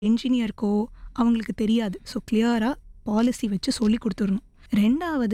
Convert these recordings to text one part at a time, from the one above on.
என்ஜினியருக்கோ அவங்களுக்கு தெரியாது ஸோ கிளியராக பாலிசி வச்சு சொல்லி கொடுத்துடணும் ரெண்டாவது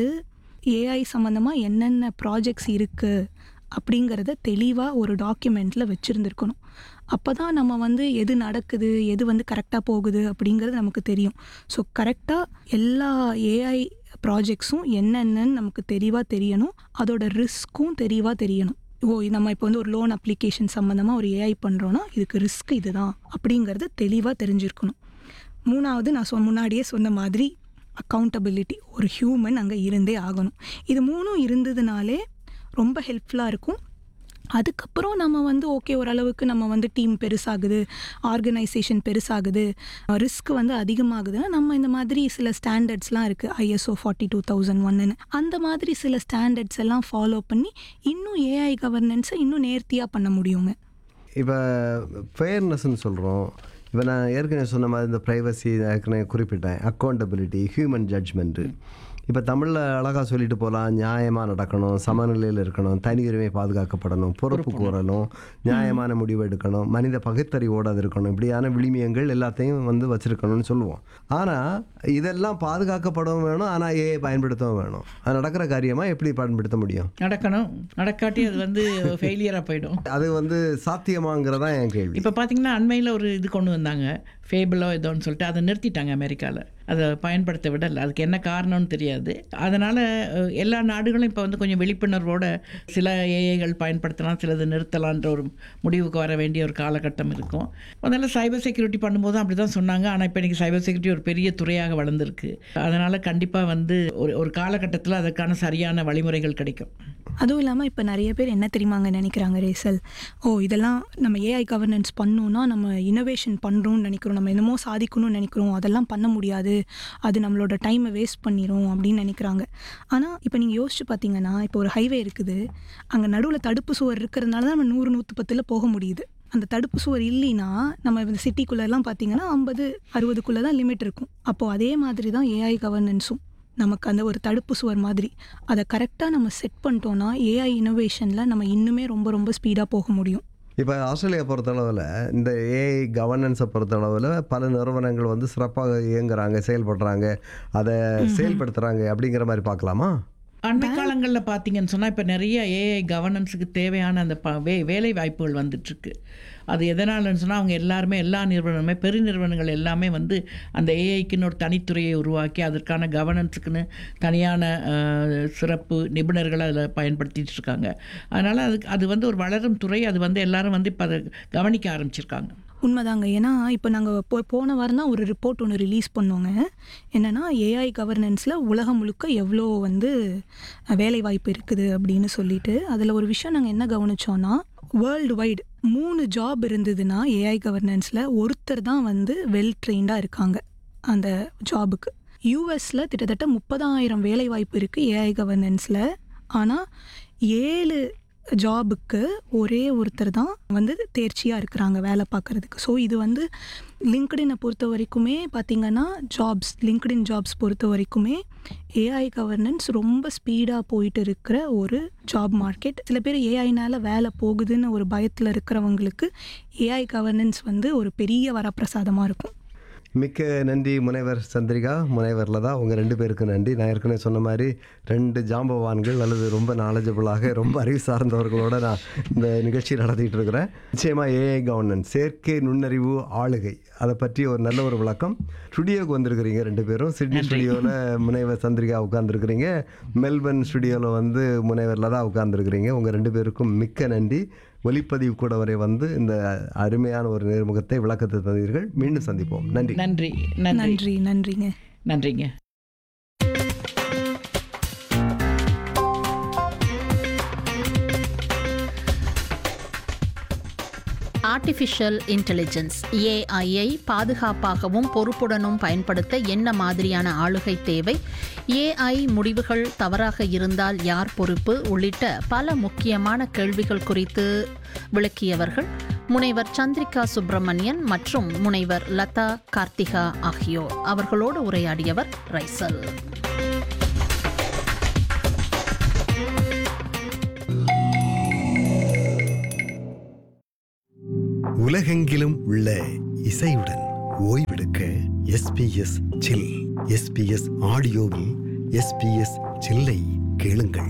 ஏஐ சம்மந்தமாக என்னென்ன ப்ராஜெக்ட்ஸ் இருக்குது அப்படிங்கிறத தெளிவாக ஒரு டாக்குமெண்ட்டில் வச்சுருந்துருக்கணும் அப்போ தான் நம்ம வந்து எது நடக்குது எது வந்து கரெக்டாக போகுது அப்படிங்கிறது நமக்கு தெரியும் ஸோ கரெக்டாக எல்லா ஏஐ ப்ராஜெக்ட்ஸும் என்னென்னன்னு நமக்கு தெளிவாக தெரியணும் அதோட ரிஸ்க்கும் தெளிவாக தெரியணும் ஓ இது நம்ம இப்போ வந்து ஒரு லோன் அப்ளிகேஷன் சம்மந்தமாக ஒரு ஏஐ பண்ணுறோன்னா இதுக்கு ரிஸ்க் இதுதான் அப்படிங்கிறது தெளிவாக தெரிஞ்சிருக்கணும் மூணாவது நான் சொ முன்னாடியே சொன்ன மாதிரி அக்கௌண்டபிலிட்டி ஒரு ஹியூமன் அங்கே இருந்தே ஆகணும் இது மூணும் இருந்ததுனாலே ரொம்ப ஹெல்ப்ஃபுல்லாக இருக்கும் அதுக்கப்புறம் நம்ம வந்து ஓகே ஓரளவுக்கு நம்ம வந்து டீம் பெருசாகுது ஆர்கனைசேஷன் பெருசாகுது ரிஸ்க் வந்து அதிகமாகுதுன்னா நம்ம இந்த மாதிரி சில ஸ்டாண்டர்ட்ஸ்லாம் இருக்குது ஐஎஸ்ஓ ஃபார்ட்டி டூ தௌசண்ட் ஒன்னுன்னு அந்த மாதிரி சில ஸ்டாண்டர்ட்ஸ் எல்லாம் ஃபாலோ பண்ணி இன்னும் ஏஐ கவர்னன்ஸை இன்னும் நேர்த்தியாக பண்ண முடியுங்க இப்போ ஃபேர்னஸ்ன்னு சொல்கிறோம் இப்போ நான் ஏற்கனவே சொன்ன மாதிரி இந்த ப்ரைவசி ஏற்கனவே குறிப்பிட்டேன் அக்கௌண்டபிலிட்டி ஹியூமன் ஜட்ஜ்மெண்ட்டு இப்போ தமிழில் அழகாக சொல்லிட்டு போகலாம் நியாயமாக நடக்கணும் சமநிலையில் இருக்கணும் தனி உரிமை பாதுகாக்கப்படணும் பொறுப்பு கூறணும் நியாயமான முடிவு எடுக்கணும் மனித பகுத்தறிவோடு அது இருக்கணும் இப்படியான விளிமியங்கள் எல்லாத்தையும் வந்து வச்சுருக்கணும்னு சொல்லுவோம் ஆனால் இதெல்லாம் பாதுகாக்கப்படவும் வேணும் ஆனால் ஏ பயன்படுத்தவும் வேணும் அது நடக்கிற காரியமாக எப்படி பயன்படுத்த முடியும் நடக்கணும் நடக்காட்டி அது வந்து ஃபெயிலியராக போயிடும் அது வந்து சாத்தியமாங்கிறதா என் கேள்வி இப்போ பார்த்தீங்கன்னா அண்மையில் ஒரு இது கொண்டு வந்தாங்க ஃபேபிளோ ஏதோன்னு சொல்லிட்டு அதை நிறுத்திட்டாங்க அமெரிக்காவில் அதை பயன்படுத்த விடலை அதுக்கு என்ன காரணம்னு தெரியாது அதனால் எல்லா நாடுகளும் இப்போ வந்து கொஞ்சம் விழிப்புணர்வோட சில ஏஐகள் பயன்படுத்தலாம் சிலது நிறுத்தலான்ற ஒரு முடிவுக்கு வர வேண்டிய ஒரு காலகட்டம் இருக்கும் முதல்ல சைபர் செக்யூரிட்டி பண்ணும்போது அப்படி தான் சொன்னாங்க ஆனால் இப்போ இன்றைக்கி சைபர் செக்யூரிட்டி ஒரு பெரிய துறையாக வளர்ந்துருக்கு அதனால் கண்டிப்பாக வந்து ஒரு ஒரு காலகட்டத்தில் அதற்கான சரியான வழிமுறைகள் கிடைக்கும் அதுவும் இல்லாமல் இப்போ நிறைய பேர் என்ன தெரியுமாங்க நினைக்கிறாங்க ரேசல் ஓ இதெல்லாம் நம்ம ஏஐ கவர்னன்ஸ் பண்ணோன்னா நம்ம இனோவேஷன் பண்ணுறோம்னு நினைக்கிறோம் நம்ம என்னமோ சாதிக்கணும்னு நினைக்கிறோம் அதெல்லாம் பண்ண முடியாது அது நம்மளோட டைமை வேஸ்ட் பண்ணிடும் அப்படின்னு நினைக்கிறாங்க ஆனால் இப்போ நீங்கள் யோசிச்சு பார்த்தீங்கன்னா இப்போ ஒரு ஹைவே இருக்குது அங்கே நடுவில் தடுப்பு சுவர் இருக்கிறதுனால தான் நம்ம நூறு நூற்றி பத்தில் போக முடியுது அந்த தடுப்பு சுவர் இல்லைன்னா நம்ம இந்த சிட்டிக்குள்ளெல்லாம் பார்த்தீங்கன்னா ஐம்பது அறுபதுக்குள்ளே தான் லிமிட் இருக்கும் அப்போது அதே மாதிரி தான் ஏஐ கவர்னன்ஸும் நமக்கு அந்த ஒரு தடுப்பு சுவர் மாதிரி அதை கரெக்டாக நம்ம செட் பண்ணிட்டோன்னா ஏஐ இனோவேஷனில் நம்ம இன்னுமே ரொம்ப ரொம்ப ஸ்பீடாக போக முடியும் இப்போ ஆஸ்திரேலியா பொறுத்தளவில் இந்த ஏஐ கவர்னன்ஸை பொறுத்தளவில் பல நிறுவனங்கள் வந்து சிறப்பாக இயங்குறாங்க செயல்படுறாங்க அதை செயல்படுத்துகிறாங்க அப்படிங்கிற மாதிரி பார்க்கலாமா அண்மை காலங்களில் பார்த்தீங்கன்னு சொன்னால் இப்போ நிறைய ஏஐ கவர்னன்ஸுக்கு தேவையான அந்த ப வே வேலை வாய்ப்புகள் வந்துட்டுருக்கு அது எதனாலன்னு சொன்னால் அவங்க எல்லாருமே எல்லா நிறுவனமே பெரு நிறுவனங்கள் எல்லாமே வந்து அந்த ஏஐக்குன்னு ஒரு தனித்துறையை உருவாக்கி அதற்கான கவர்னன்ஸுக்குன்னு தனியான அஹ், சிறப்பு நிபுணர்களை அதில் பயன்படுத்திட்டு இருக்காங்க அதனால் அதுக்கு அது வந்து ஒரு வளரும் துறை அது வந்து எல்லாரும் வந்து இப்போ அதை கவனிக்க ஆரம்பிச்சிருக்காங்க உண்மைதாங்க ஏன்னா இப்போ நாங்கள் போ போன வாரம் தான் ஒரு ரிப்போர்ட் ஒன்று ரிலீஸ் பண்ணோங்க என்னென்னா ஏஐ கவர்னன்ஸில் உலகம் முழுக்க எவ்வளோ வந்து வேலை வாய்ப்பு இருக்குது அப்படின்னு சொல்லிட்டு அதில் ஒரு விஷயம் நாங்கள் என்ன கவனிச்சோன்னா வேர்ல்டு வைடு மூணு ஜாப் இருந்ததுன்னா ஏஐ கவர்னன்ஸில் ஒருத்தர் தான் வந்து வெல் ட்ரெயின்டாக இருக்காங்க அந்த ஜாபுக்கு யூஎஸில் கிட்டத்தட்ட முப்பதாயிரம் வேலை வாய்ப்பு இருக்குது ஏஐ கவர்னன்ஸில் ஆனால் ஏழு ஜாபுக்கு ஒரே ஒருத்தர் தான் வந்து தேர்ச்சியாக இருக்கிறாங்க வேலை பார்க்குறதுக்கு ஸோ இது வந்து லிங்க்டினை பொறுத்த வரைக்குமே பார்த்திங்கன்னா ஜாப்ஸ் லிங்க்டின் ஜாப்ஸ் பொறுத்த வரைக்குமே ஏஐ கவர்னன்ஸ் ரொம்ப ஸ்பீடாக போயிட்டு இருக்கிற ஒரு ஜாப் மார்க்கெட் சில பேர் ஏஐனால வேலை போகுதுன்னு ஒரு பயத்தில் இருக்கிறவங்களுக்கு ஏஐ கவர்னன்ஸ் வந்து ஒரு பெரிய வரப்பிரசாதமாக இருக்கும் மிக்க நன்றி முனைவர் சந்திரிகா முனைவர் லதா உங்கள் ரெண்டு பேருக்கு நன்றி நான் ஏற்கனவே சொன்ன மாதிரி ரெண்டு ஜாம்பவான்கள் அல்லது ரொம்ப நாலேஜபிளாக ரொம்ப அறிவு சார்ந்தவர்களோட நான் இந்த நிகழ்ச்சி நடத்திட்டு இருக்கிறேன் நிச்சயமாக ஏஐ கவர்னன்ஸ் செயற்கை நுண்ணறிவு ஆளுகை அதை பற்றி ஒரு நல்ல ஒரு விளக்கம் ஸ்டுடியோக்கு வந்திருக்கிறீங்க ரெண்டு பேரும் சிட்னி ஸ்டுடியோவில் முனைவர் சந்திரிகா உட்காந்துருக்கிறீங்க மெல்பர்ன் ஸ்டுடியோவில் வந்து முனைவர் லதா உட்காந்துருக்கிறீங்க உங்கள் ரெண்டு பேருக்கும் மிக்க நன்றி ஒலிப்பதிவு கூட வரை வந்து இந்த அருமையான ஒரு நேர்முகத்தை விளக்கத்தை தந்தீர்கள் மீண்டும் சந்திப்போம் நன்றி நன்றி நன்றி நன்றி நன்றிங்க நன்றிங்க ஆர்டிஃபிஷியல் இன்டெலிஜென்ஸ் ஏஐயை பாதுகாப்பாகவும் பொறுப்புடனும் பயன்படுத்த என்ன மாதிரியான ஆளுகை தேவை ஏஐ முடிவுகள் தவறாக இருந்தால் யார் பொறுப்பு உள்ளிட்ட பல முக்கியமான கேள்விகள் குறித்து விளக்கியவர்கள் முனைவர் சந்திரிகா சுப்பிரமணியன் மற்றும் முனைவர் லதா கார்த்திகா ஆகியோர் அவர்களோடு உரையாடியவர் ரைசல் உலகெங்கிலும் உள்ள இசையுடன் ஓய்வெடுக்க எஸ்பிஎஸ் சில் எஸ்பிஎஸ் ஆடியோவில் எஸ்பிஎஸ் சில்லை கேளுங்கள்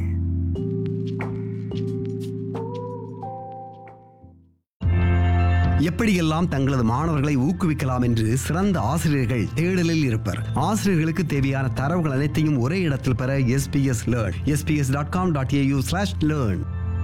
எப்படியெல்லாம் தங்களது மாணவர்களை ஊக்குவிக்கலாம் என்று சிறந்த ஆசிரியர்கள் தேடலில் இருப்பர் ஆசிரியர்களுக்கு தேவையான தரவுகள் அனைத்தையும் ஒரே இடத்தில் பெற SBS learn SBS dot com dot AU slash learn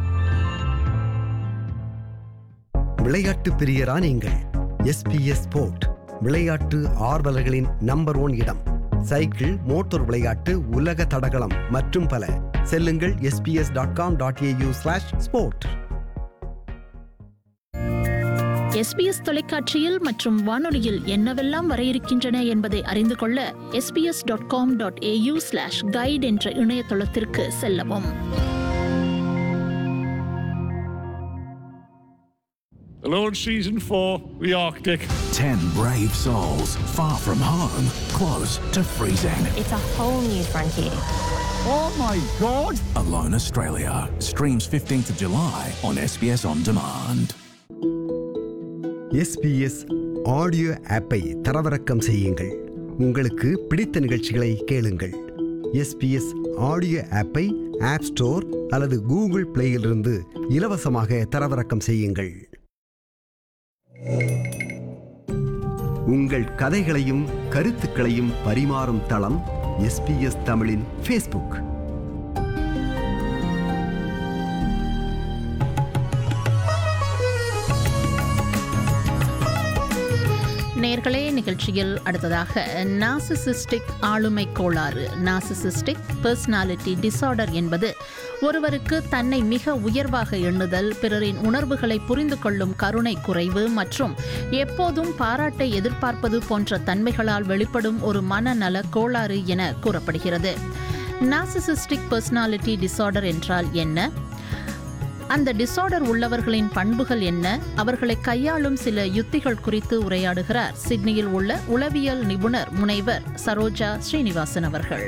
விளையாட்டு பிரியரா நீங்கள் எஸ்பிஎஸ் ஸ்போர்ட் விளையாட்டு ஆர்வலர்களின் நம்பர் ஒன் இடம் சைக்கிள் மோட்டார் விளையாட்டு உலக தடகளம் மற்றும் பல செல்லுங்கள் SBS dot com dot AU slash sport SBS தொலைக்காட்சியில் மற்றும் வானொலியில் என்னவெல்லாம் வர இருக்கின்றன என்பதை அறிந்து கொள்ள SBS dot com dot AU slash guide என்ற இணையதளத்திற்கு செல்லவும் Alone Season 4, The Arctic. Ten brave souls, far from home, close to freezing. It's a whole new frontier. Oh my god! Alone Australia streams 15th of July on SBS On Demand. SBS audio ஆப்பை தரவிறக்கம் செய்யுங்கள் உங்களுக்கு பிடித்த நிகழ்ச்சிகளை கேளுங்கள் SBS audio ஆப்பை app store அல்லது Google பிளேயிலிருந்து இலவசமாக தரவிறக்கம் செய்யுங்கள் உங்கள் கதைகளையும் கருத்துக்களையும் பரிமாறும் தளம் எஸ்பிஎஸ் தமிழின் ஃபேஸ்புக் நேர்களே நிகழ்ச்சியில் அடுத்ததாக நாசிசிஸ்டிக் ஆளுமை கோளாறு நாசிசிஸ்டிக் பர்சனாலிட்டி டிசார்டர் என்பது ஒருவருக்கு தன்னை மிக உயர்வாக எண்ணுதல் பிறரின் உணர்வுகளை புரிந்து கொள்ளும் கருணை குறைவு மற்றும் எப்போதும் பாராட்டை எதிர்பார்ப்பது போன்ற தன்மைகளால் வெளிப்படும் ஒரு மனநல கோளாறு என கூறப்படுகிறது நாசிசிஸ்டிக் பர்சனாலிட்டி டிசார்டர் என்றால் என்ன அந்த டிசார்டர் உள்ளவர்களின் பண்புகள் என்ன அவர்களை கையாளும் சில யுத்திகள் குறித்து உரையாடுகிறார் சிட்னியில் உள்ள உளவியல் நிபுணர் முனைவர் சரோஜா ஸ்ரீனிவாசன் அவர்கள்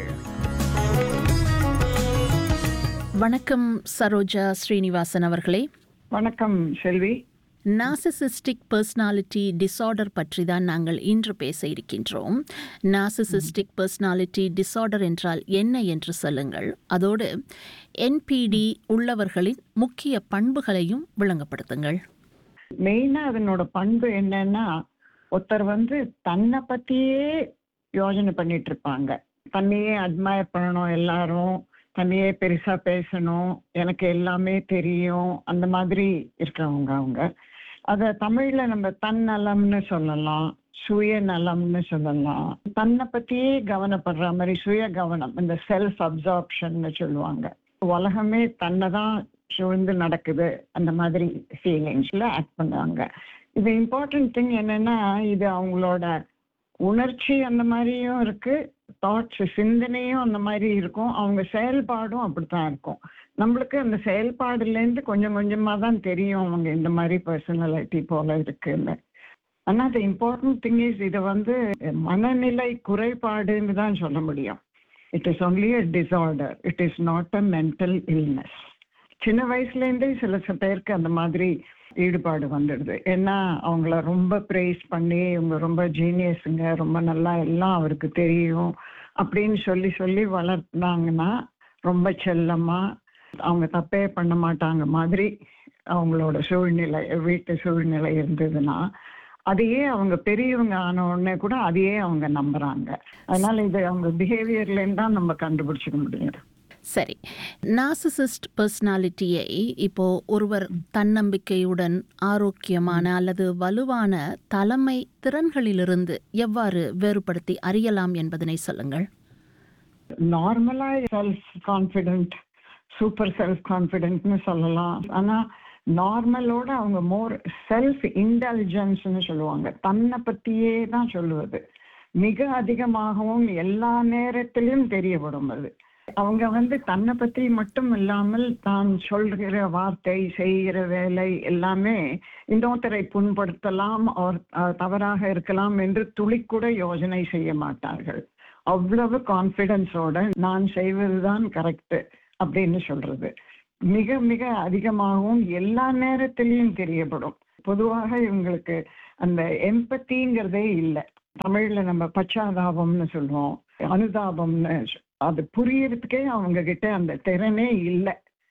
வணக்கம் சரோஜா ஸ்ரீனிவாசன் அவர்களே வணக்கம் செல்வி நாசிசிஸ்டிக் பர்சனாலிட்டி டிசார்டர் பற்றி தான் நாங்கள் இன்று பேச இருக்கின்றோம் நாசிசிஸ்டிக் பர்சனாலிட்டி டிசார்டர் என்றால் என்ன என்று சொல்லுங்கள் அதோடு என்பிடி உள்ளவர்களின் முக்கிய பண்புகளையும் விளங்கப்படுத்துங்கள் மெயினா அதனோட பண்பு என்னன்னா ஒருத்தர் வந்து தன்னை பத்தியே யோசனை பண்ணிட்டு இருப்பாங்க தன்னையே அட்மயர் பண்ணணும் எல்லாரும் தன்னையே பெருசா பேசணும் எனக்கு எல்லாமே தெரியும் அந்த மாதிரி இருக்கிறவங்க அவங்க அத தமிழ்ல நம்ம தன்னலம்னு சொல்லலாம் சுயநலம்னு சொல்லலாம் தன்னை பத்தியே கவனப்படுற மாதிரி சுய கவனம் இந்த செல்ஃப் அப்சார்ப்ஷன்னு சொல்லுவாங்க உலகமே தன்னை தான் சூழ்ந்து நடக்குது அந்த மாதிரி ஃபீலிங்ஸ்ல ஆக்ட் பண்ணுவாங்க இது இம்பார்ட்டன்ட் திங் என்னன்னா இது அவங்களோட உணர்ச்சி அந்த மாதிரியும் இருக்கு தாட்ஸ் சிந்தனையும் அந்த மாதிரி இருக்கும் அவங்க செயல்பாடும் அப்படித்தான் இருக்கும் நம்மளுக்கு அந்த செயல்பாடுலேருந்து கொஞ்சம் கொஞ்சமா தான் தெரியும் அவங்க இந்த மாதிரி பர்சனாலிட்டி போல இருக்குன்னு ஆனா the இம்பார்ட்டன்ட் திங் இஸ் இதை வந்து மனநிலை குறைபாடுன்னு தான் சொல்ல முடியும் it is only a disorder it is not a mental illness சின்ன வயசுல இருந்தே சில சில பேருக்கு அந்த மாதிரி ஈடுபாடு வந்துடுது ஏன்னா அவங்கள ரொம்ப ப்ரைஸ் பண்ணி இவங்க ரொம்ப ஜீனியஸுங்க ரொம்ப நல்லா எல்லாம் அவருக்கு தெரியும் அப்படின்னு சொல்லி சொல்லி வளர்த்தாங்கன்னா ரொம்ப செல்லமா அவங்க தப்பே பண்ண மாட்டாங்க மாதிரி அவங்களோட சூழ்நிலை வீட்டு சூழ்நிலை இருந்ததுன்னா அதையே அவங்க பெரியவங்க ஆன உடனே கூட அதையே அவங்க நம்புறாங்க அதனால இது அவங்க பிஹேவியர்ல இருந்து தான் நம்ம கண்டுபிடிச்சிக்க முடியும் சரி நாசிசிஸ்ட் பர்சனாலிட்டியை இப்போ ஒருவர் தன்னம்பிக்கையுடன் ஆரோக்கியமான அல்லது வலுவான தலைமை திறன்களிலிருந்து எவ்வாறு வேறுபடுத்தி அறியலாம் என்பதனை சொல்லுங்கள் நார்மலா செல்ஃப் கான்ஃபிடென்ட் சூப்பர் செல்ஃப் கான்ஃபிடென்ட்னு சொல்லலாம் ஆனா நார்மலோட அவங்க மோர் செல்ஃப் இன்டெலிஜென்ஸ்னு சொல்லுவாங்க தன்னை பத்தியே தான் சொல்லுவது மிக அதிகமாகவும் எல்லா நேரத்திலும் தெரியப்படும் அது அவங்க வந்து தன்னை பத்தி மட்டும் இல்லாமல் தான் சொல்கிற வார்த்தை செய்கிற வேலை எல்லாமே இன்னொருத்தரை புண்படுத்தலாம் அவர் அஹ், தவறாக இருக்கலாம் என்று துளிக்கூட யோசனை செய்ய மாட்டார்கள் அவ்வளவு கான்ஃபிடென்ஸோட நான் செய்வதுதான் கரெக்ட் அப்படின்னு சொல்றது மிக மிக அதிகமாகவும் எல்லா நேரத்திலையும் தெரியப்படும் பொதுவாக இவங்களுக்கு அந்த எம்பத்திங்கிறதே இல்லை தமிழ்ல நம்ம பச்சாதாபம்னு சொல்லுவோம் அனுதாபம்னு சொ- அது புரியறதுக்கே அவங்க கிட்ட அந்த திறனே இல்லை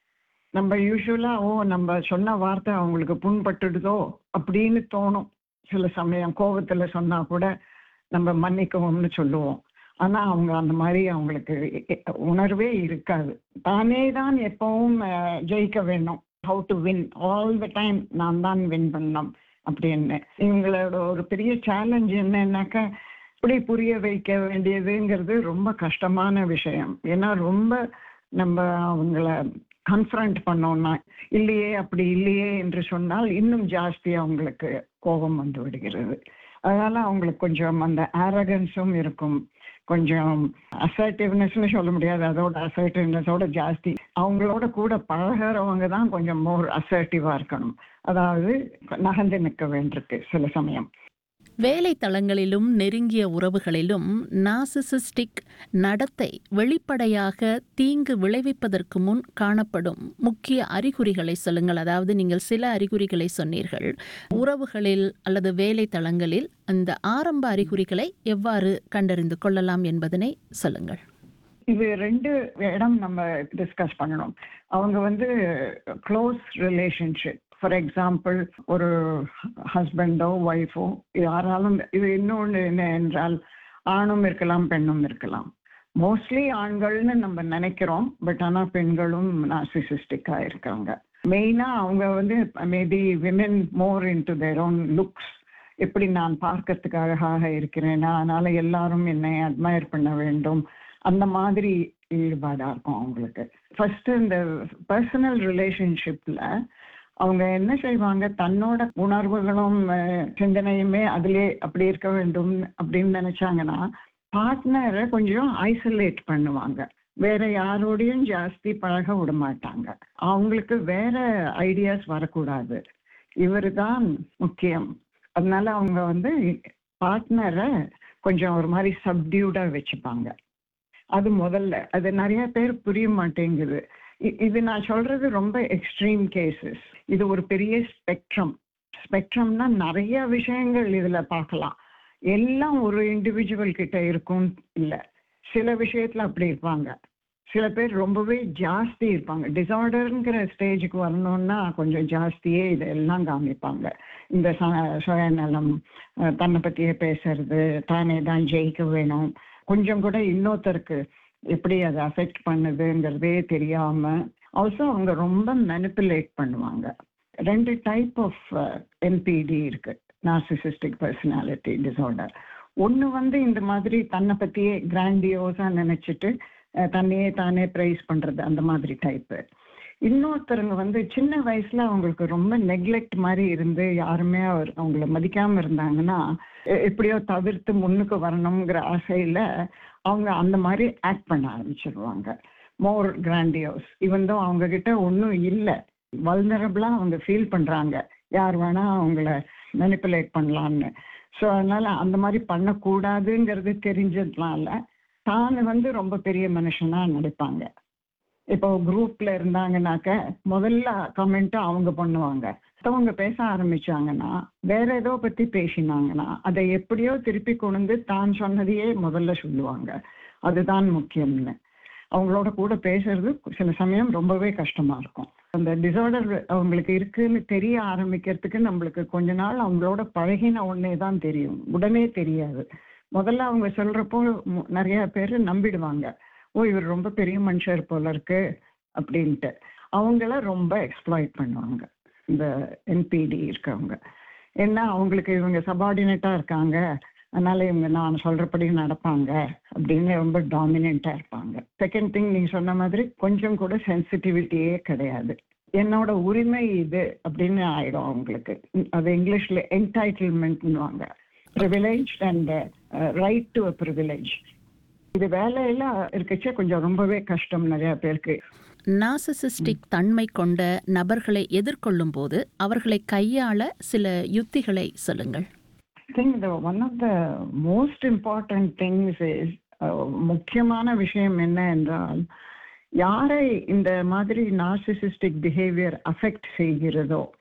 நம்ம யூஸ்வலா ஓ நம்ம சொன்ன வார்த்தை அவங்களுக்கு புண்பட்டுடுதோ அப்படின்னு தோணும் சில சமயம் கோபத்துல சொன்னா கூட நம்ம மன்னிக்கவும்னு சொல்லுவோம் ஆனா அவங்க அந்த மாதிரி அவங்களுக்கு எ- எ- உணர்வே இருக்காது தானே தான் எப்பவும் அஹ், ஜெயிக்க வேணும் how to win all the time நான் தான் வின் பண்ணணும் அப்படின்னு இவங்களோட ஒரு பெரிய சேலஞ்ச் என்னன்னாக்கா இப்படி புரிய வைக்க வேண்டியதுங்கிறது ரொம்ப கஷ்டமான விஷயம் ஏன்னா ரொம்ப நம்ம அவங்கள கன்ஃபரண்ட் பண்ணோம்னா இல்லையே அப்படி இல்லையே என்று சொன்னால் இன்னும் ஜாஸ்தி அவங்களுக்கு கோபம் வந்து விடுகிறது அதனால அவங்களுக்கு கொஞ்சம் அந்த ஆரகன்ஸும் இருக்கும் கொஞ்சம் அசர்ட்டிவ்னஸ்னு சொல்ல முடியாது அதோட அசர்ட்டிவ்னஸோட ஜாஸ்தி அவங்களோட கூட பழகிறவங்க தான் கொஞ்சம் மோர் அசர்ட்டிவா இருக்கணும் அதாவது நகர்ந்து நிற்க வேண்டியிருக்கு சில சமயம் வேலை தளங்களிலும் நெருங்கிய உறவுகளிலும் நாசிசிஸ்டிக் நடத்தை வெளிப்படையாக தீங்கு விளைவிப்பதற்கு முன் காணப்படும் முக்கிய அறிகுறிகளை சொல்லுங்கள் அதாவது நீங்கள் சில அறிகுறிகளை சொன்னீர்கள் உறவுகளில் அல்லது வேலை தளங்களில் அந்த ஆரம்ப அறிகுறிகளை எவ்வாறு கண்டறிந்து கொள்ளலாம் என்பதனை சொல்லுங்கள் இது ரெண்டு இடம் நம்ம டிஸ்கஸ் பண்ணணும் அவங்க வந்து க்ளோஸ் ரிலேஷன்ஷிப் ஃபார் எக்ஸாம்பிள் ஒரு ஹஸ்பண்டோ ஒய்ஃபோ யாராலும் இது இன்னொன்று என்ன என்றால் ஆணும் இருக்கலாம் பெண்ணும் இருக்கலாம் மோஸ்ட்லி ஆண்கள்னு நம்ம நினைக்கிறோம் பட் ஆனால் பெண்களும் நாசிசிஸ்டிக்காக இருக்காங்க மெயினாக அவங்க வந்து maybe women more into their own looks எப்படி நான் பார்க்கறதுக்கு அழகாக இருக்கிறேனா அதனால எல்லாரும் என்னை அட்மயர் பண்ண வேண்டும் அந்த மாதிரி ஈடுபாடா இருக்கும் அவங்களுக்கு ஃபர்ஸ்ட் இந்த பர்சனல் ரிலேஷன்ஷிப்ல அவங்க என்ன செய்வாங்க தன்னோட உணர்வுகளும் அஹ், சிந்தனையுமே அதிலே அப்படி இருக்க வேண்டும் அப்படின்னு நினைச்சாங்கன்னா பார்ட்னரை கொஞ்சம் ஐசோலேட் பண்ணுவாங்க வேற யாரோடையும் ஜாஸ்தி பழக விட மாட்டாங்க அவங்களுக்கு வேற ஐடியாஸ் வரக்கூடாது இவரு தான் முக்கியம் அதனால அவங்க வந்து பார்ட்னரை கொஞ்சம் ஒரு மாதிரி சப்டியூடா வச்சுப்பாங்க அது முதல்ல அது நிறைய பேர் புரிய மாட்டேங்குது இ- இது நான் சொல்றது ரொம்ப எக்ஸ்ட்ரீம் கேசஸ் இது ஒரு பெரிய ஸ்பெக்ட்ரம் ஸ்பெக்ட்ரம்னா நிறைய விஷயங்கள் இதுல பார்க்கலாம் எல்லாம் ஒரு இண்டிவிஜுவல் கிட்ட இருக்கும் இல்ல சில விஷயத்துல அப்படி இருப்பாங்க சில பேர் ரொம்பவே ஜாஸ்தி இருப்பாங்க டிசார்டருங்கிற ஸ்டேஜுக்கு வரணும்னா கொஞ்சம் ஜாஸ்தியே இதெல்லாம் காமிப்பாங்க இந்த ச- சுயநலம் அஹ், தன்னை பத்தியே பேசுறது தானே தான் ஜெயிக்க வேணும் கொஞ்சம் கூட இன்னொருத்தருக்கு எப்படி அதை அஃபெக்ட் பண்ணுதுங்கிறதே தெரியாம ஆல்சோ அவங்க ரொம்ப மெனிப்புலேட் பண்ணுவாங்க ரெண்டு டைப் ஆஃப் என்பிடி இருக்கு நார்சிசிஸ்டிக் பர்சனாலிட்டி டிசார்டர் ஒன்று வந்து இந்த மாதிரி தன்னை பத்தியே கிராண்டியோஸா நினைச்சிட்டு அஹ், தன்னையே தானே ப்ரைஸ் பண்றது அந்த மாதிரி டைப்பு இன்னொருத்தருங்க வந்து சின்ன வயசுல அவங்களுக்கு ரொம்ப நெக்லெக்ட் மாதிரி இருந்து யாருமே அவர் அவங்கள மதிக்காம இருந்தாங்கன்னா எ- எப்படியோ தவிர்த்து முன்னுக்கு வரணுங்கிற ஆசையில அவங்க அந்த மாதிரி ஆக்ட் பண்ண ஆரம்பிச்சிருவாங்க மோர் கிராண்டியோஸ் இவன் தான் அவங்க கிட்ட ஒன்றும் இல்லை வல்னரபிளா அவங்க ஃபீல் பண்றாங்க யார் வேணா அவங்கள மெனிப்புலேட் பண்ணலான்னு ஸோ அதனால அந்த மாதிரி பண்ணக்கூடாதுங்கிறது தெரிஞ்சதுனால தான் வந்து ரொம்ப பெரிய மனுஷனா நடிப்பாங்க இப்போ குரூப்ல இருந்தாங்கனாக்க முதல்ல கமெண்ட் அவங்க பண்ணுவாங்க மத்தவங்க பேச ஆரம்பிச்சாங்கன்னா வேற ஏதோ பத்தி பேசினாங்கன்னா அதை எப்படியோ திருப்பி கொண்டு தான் சொன்னதையே முதல்ல சொல்லுவாங்க அதுதான் முக்கியம்னு அவங்களோட கூட பேசுறது சில சமயம் ரொம்பவே கஷ்டமா இருக்கும் அந்த டிசார்டர் அவங்களுக்கு இருக்குன்னு தெரிய ஆரம்பிக்கிறதுக்கு நம்மளுக்கு கொஞ்ச நாள் அவங்களோட பழகின உடனே தான் தெரியும் உடனே தெரியாது முதல்ல அவங்க சொல்றப்போ மு- நிறைய பேர் நம்பிடுவாங்க ஓ இவர் ரொம்ப பெரிய மனுஷர் போல இருக்கு அப்படின்ட்டு அவங்கள ரொம்ப எக்ஸ்ப்ளாய்ட் பண்ணுவாங்க இந்த என்பிடி இருக்கவங்க ஏன்னா அவங்களுக்கு இவங்க சபார்டினேட்டா இருக்காங்க அதனால இவங்க நான் சொல்றபடி நடப்பாங்க அப்படின்னு ரொம்ப டாமினண்டா இருப்பாங்க செகண்ட் திங் நீங்க சொன்ன மாதிரி கொஞ்சம் கூட சென்சிட்டிவிட்டியே கிடையாது என்னோட உரிமை இது அப்படின்னு ஆயிடும் அவங்களுக்கு அது இங்கிலீஷ்ல என்டைட்டில்மெண்ட்னுவாங்க privilege and right to a privilege இது வேலையில இருக்கச்சே கொஞ்சம் ரொம்பவே கஷ்டம் நிறைய பேருக்கு நாசிசிஸ்டிக் தன்மை கொண்ட நபர்களை எதிர்கொள்ளும் போது அவர்களை கையாள சில யுத்திகளை சொல்லுங்கள் think the one of the most important things is முக்கியமான விஷயம் என்ன என்றால் யாரை இந்த மாதிரி நார்சிசிஸ்டிக் பிஹேவியர் அஃபெக்ட் செய்கிறதோ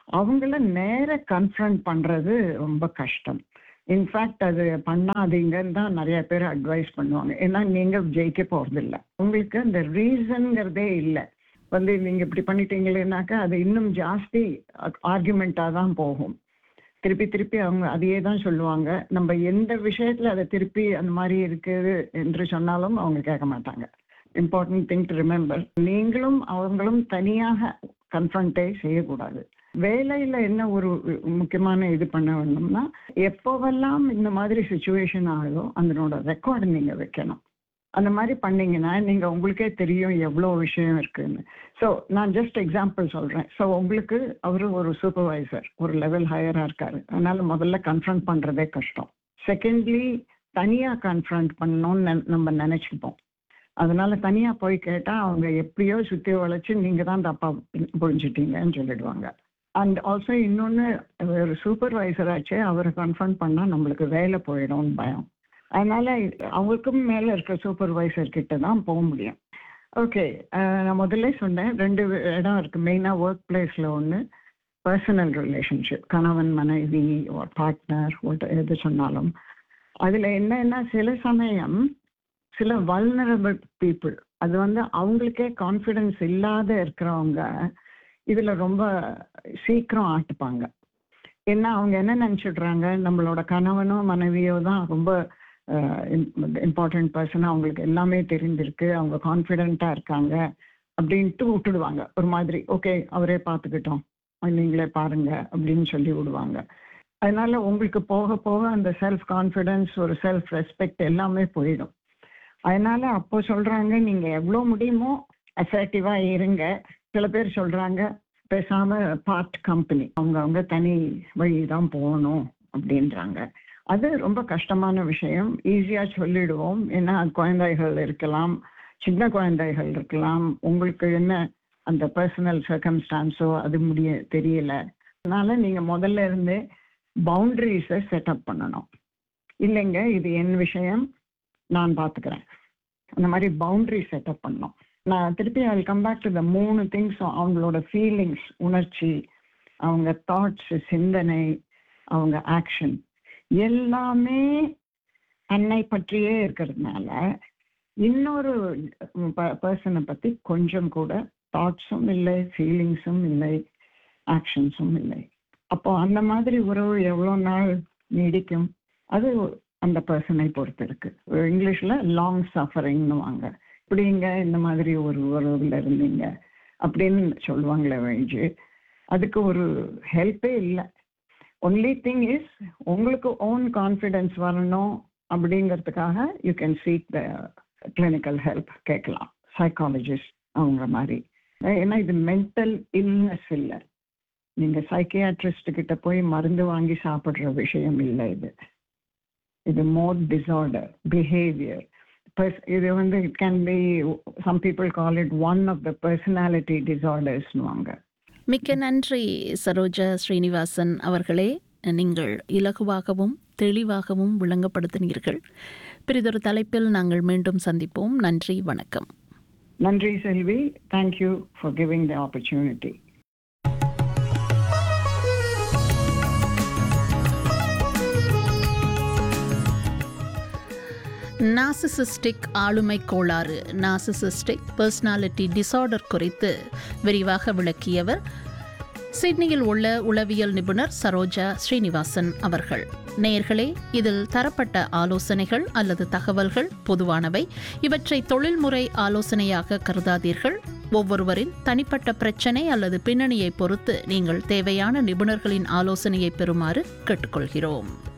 அவங்கள நேர கன்ஃபரண்ட் பண்றது ரொம்ப கஷ்டம் இன்ஃபேக்ட் அது பண்ணாதீங்கன்னு தான் நிறைய பேர் அட்வைஸ் பண்ணுவாங்க ஏன்னா நீங்க ஜெயிக்க போறது இல்ல உங்களுக்கு அந்த ரீசன்ங்கிறதே இல்லை வந்து நீங்க இப்படி பண்ணிட்டீங்களேனாக்கா அது இன்னும் ஜாஸ்தி ஆர்குமெண்டா தான் போகும் திருப்பி திருப்பி அவங்க அதையே தான் சொல்லுவாங்க நம்ம எந்த விஷயத்துல அதை திருப்பி அந்த மாதிரி இருக்குது என்று சொன்னாலும் அவங்க கேட்க மாட்டாங்க இம்பார்ட்டன்ட் திங் டு ரிமெம்பர் நீங்களும் அவங்களும் தனியாக கன்ஃபரண்டே செய்யக்கூடாது வேலையில என்ன ஒரு முக்கியமான இது பண்ண வேணும்னா எப்போவெல்லாம் இந்த மாதிரி சுச்சுவேஷன் ஆகுதோ அதனோட ரெக்கார்டு நீங்க வைக்கணும் அந்த மாதிரி பண்ணீங்கன்னா நீங்க உங்களுக்கே தெரியும் எவ்வளோ விஷயம் இருக்குன்னு ஸோ நான் ஜஸ்ட் எக்ஸாம்பிள் சொல்றேன் ஸோ உங்களுக்கு அவரு ஒரு சூப்பர்வைசர் ஒரு லெவல் ஹையரா இருக்காரு அதனால முதல்ல கன்ஃபரண்ட் பண்றதே கஷ்டம் செகண்ட்லி தனியா கன்ஃபரண்ட் பண்ணணும்னு நம்ம நினைச்சுப்போம் அதனால தனியா போய் கேட்டா அவங்க எப்படியோ சுத்தி வளைச்சு நீங்க தான் தப்பா புரிஞ்சுட்டீங்கன்னு சொல்லிடுவாங்க அண்ட் ஆல்சோ இன்னொன்னு ஒரு சூப்பர்வைசர் ஆச்சு அவரை கன்ஃபரண்ட் பண்ணா நம்மளுக்கு வேலை போயிடும்னு பயம் அதனால அவருக்கும் மேல இருக்க சூப்பர்வைசர் கிட்ட தான் போக முடியும் ஓகே நான் முதல்ல சொன்னேன் ரெண்டு இடம் இருக்கு மெயினா ஒர்க் பிளேஸ்ல ஒன்று பர்சனல் ரிலேஷன்ஷிப் கணவன் மனைவி பார்ட்னர் எது சொன்னாலும் அதுல என்னன்னா சில சமயம் சில வல்னரபிள் பீப்புள் அது வந்து அவங்களுக்கே கான்ஃபிடன்ஸ் இல்லாத இருக்கிறவங்க இதுல ரொம்ப சீக்கிரம் ஆட்டுப்பாங்க ஏன்னா அவங்க என்ன நினைச்சிடுறாங்க நம்மளோட கணவனோ மனைவியோ தான் ரொம்ப இம்பார்ட்டன்ட் பர்சன் அவங்களுக்கு எல்லாமே தெரிஞ்சிருக்கு அவங்க கான்ஃபிடென்ட்டா இருக்காங்க அப்படின்ட்டு விட்டுடுவாங்க ஒரு மாதிரி ஓகே அவரே பார்த்துக்கிட்டோம் நீங்களே பாருங்க அப்படின்னு சொல்லி விடுவாங்க அதனால உங்களுக்கு போக போக அந்த செல்ஃப் கான்ஃபிடன்ஸ் ஒரு செல்ஃப் ரெஸ்பெக்ட் எல்லாமே போயிடும் அதனால அப்போ சொல்றாங்க நீங்க எவ்வளவு முடியுமோ அசர்ட்டிவா இருங்க சில பேர் சொல்றாங்க பேசாம பார்ட் கம்பெனி அவங்க அவங்க தனி வழி தான் போகணும் அப்படின்றாங்க அது ரொம்ப கஷ்டமான விஷயம் ஈஸியா சொல்லிடுவோம் ஏன்னா குழந்தைகள் இருக்கலாம் சின்ன குழந்தைகள் இருக்கலாம் உங்களுக்கு என்ன அந்த பர்சனல் சர்க்கம்ஸ்டான்ஸோ அது முடிய தெரியல அதனால நீங்க முதல்ல இருந்து பவுண்டரிஸை செட்டப் பண்ணணும் இல்லைங்க இது என் விஷயம் நான் பார்த்துக்கிறேன் அந்த மாதிரி பவுண்டரி செட்டப் பண்ணணும் நான் திருப்பி I come back to the மூணு திங்ஸ் அவங்களோட ஃபீலிங்ஸ் உணர்ச்சி அவங்க தாட்ஸ் சிந்தனை அவங்க ஆக்ஷன் எல்லாமே தன்னை பற்றியே இருக்கிறதுனால இன்னொரு பர்சனை பத்தி கொஞ்சம் கூட தாட்ஸும் இல்லை ஃபீலிங்ஸும் இல்லை ஆக்ஷன்ஸும் இல்லை அப்போ அந்த மாதிரி உறவு எவ்வளோ நாள் நீடிக்கும் அது அந்த பர்சனை பொறுத்து இருக்கு இங்கிலீஷ்ல லாங் சஃபரிங்னு வாங்க இப்படிங்க இந்த மாதிரி ஒரு உறவுல இருந்தீங்க அப்படின்னு சொல்லுவாங்களே வழிஞ்சு அதுக்கு ஒரு ஹெல்ப்பே இல்லை ஒன்லி திங் இஸ் உங்களுக்கு ஓன் கான்ஃபிடென்ஸ் வரணும் அப்படிங்கிறதுக்காக you can seek the clinical help கேட்கலாம் சைக்காலஜிஸ்ட் அவங்க மாதிரி ஏன்னா இது மென்டல் இல்னஸ் இல்லை நீங்க சைக்கியாட்ரிஸ்ட் கிட்ட போய் மருந்து வாங்கி சாப்பிடுற விஷயம் இல்லை இது இது மோட் டிசார்டர் பிஹேவியர் இது வந்து it can be some people call it one of the personality டிசார்டர்ஸ்னுவாங்க மிக்க நன்றி சரோஜா ஸ்ரீனிவாசன் அவர்களே நீங்கள் இலகுவாகவும் தெளிவாகவும் விளங்கப்படுத்தினீர்கள் பிறிதொரு தலைப்பில் நாங்கள் மீண்டும் சந்திப்போம் நன்றி வணக்கம் நன்றி Selvi thank you for giving the opportunity narcissistic ஆளுமை கோளாறு நாசிசிஸ்டிக் பர்சனாலிட்டி டிசார்டர் குறித்து விரிவாக விளக்கியவர் சிட்னியில் உள்ள உளவியல் நிபுணர் சரோஜா ஸ்ரீனிவாசன் அவர்கள் நேயர்களே இதில் தரப்பட்ட ஆலோசனைகள் அல்லது தகவல்கள் பொதுவானவை இவற்றை தொழில்முறை ஆலோசனையாக கருதாதீர்கள் ஒவ்வொருவரின் தனிப்பட்ட பிரச்சனை அல்லது பின்னணியை பொறுத்து நீங்கள் தேவையான நிபுணர்களின் ஆலோசனையை பெறுமாறு கேட்டுக்கொள்கிறோம்